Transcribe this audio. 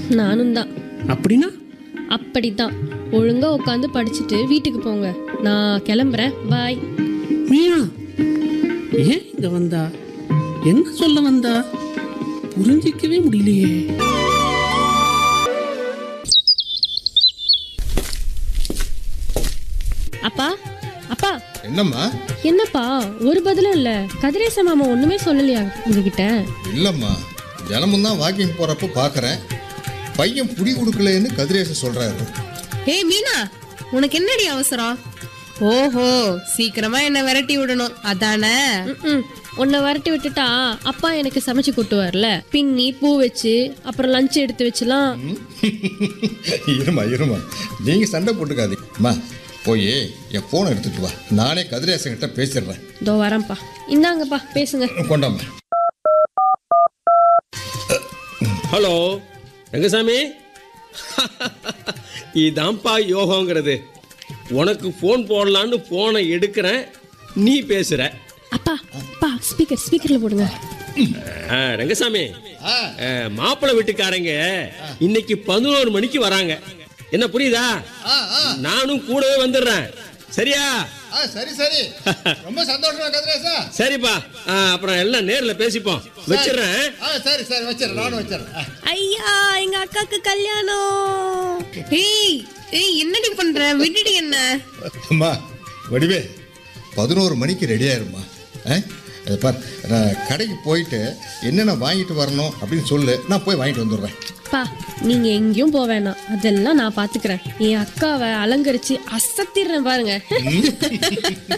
நானும் தான் அப்படின்னா அப்படித்தான் ஒழுங்கா உட்காந்து படிச்சுட்டு வீட்டுக்கு போங்க நான் கிளம்புறேன் பாய் மீனா ஏன் இங்க வந்தா என்ன சொல்ல வந்தா புரிஞ்சிக்கவே முடியலையே அப்பா அப்பா என்னம்மா என்னப்பா ஒரு பதிலும் இல்ல கதிரேச மாமா ஒண்ணுமே சொல்லலையா உங்ககிட்ட இல்லைம்மா தினமும் தான் வாக்கிங் போகிறப்ப பார்க்குறேன் பையன் புடி கொடுக்கலன்னு கதிரேச சொல்கிறாரு ஏய் மீனா உனக்கு என்னடி அவசரம் ஓஹோ சீக்கிரமா என்ன விரட்டி விடணும் அதானே ம்ம். உன்னை வரட்டி விட்டுட்டா அப்பா எனக்கு சமைச்சு கொட்டு வரல பின்னி பூ வச்சு அப்புறம் லஞ்ச் எடுத்து வச்சுலாம் இருமா இருமா நீங்கள் சண்டை போட்டுக்காதீங்க அம்மா போய் என் ஃபோனை எடுத்துட்டு வா நானே கதிரேசன்கிட்ட பேசிடுறேன் இதோ வரேன்ப்பா இந்தாங்கப்பா பேசுங்க கொண்டாம்மா ஹலோ ரங்கசாமி இதான்ப்பா யோகங்கிறது உனக்கு ஃபோன் போடலான்னு ஃபோனை எடுக்கிறேன் நீ பேசுற அப்பா அப்பா ஸ்பீக்கர் ஸ்பீக்கர்ல போடுங்க ஆ, ரங்கசாமி மாப்பிள்ளை வீட்டுக்காரங்க இன்னைக்கு பதினோரு மணிக்கு வராங்க என்ன புரியுதா நானும் கூடவே வந்துடுறேன் சரியா ஆ சரி சரி ரொம்ப சந்தோஷமா கதிரேசா சரிப்பா ஆ, அப்புறம் எல்லாம் நேர்ல பேசிப்போம் வச்சிடுறேன் ஆ சரி சரி வச்சிடறேன் நானும் வச்சிடறேன் ஐயா எங்க அக்காக்கு கல்யாணம் ஏய் ஏய் என்னடி பண்ற விடுடி என்ன அம்மா வடிவே பதினோரு மணிக்கு ரெடி ஆயிரும்மா ஆ இதை பார் நான் கடைக்கு போயிட்டு என்னென்ன வாங்கிட்டு வரணும் அப்படின்னு சொல்லு நான் போய் வாங்கிட்டு வந்துடுறேன் அப்பா நீங்க எங்கேயும் போக வேணாம் அதெல்லாம் நான் பாத்துக்கிறேன் என் அக்காவை அலங்கரிச்சு அசத்திடுறேன் பாருங்க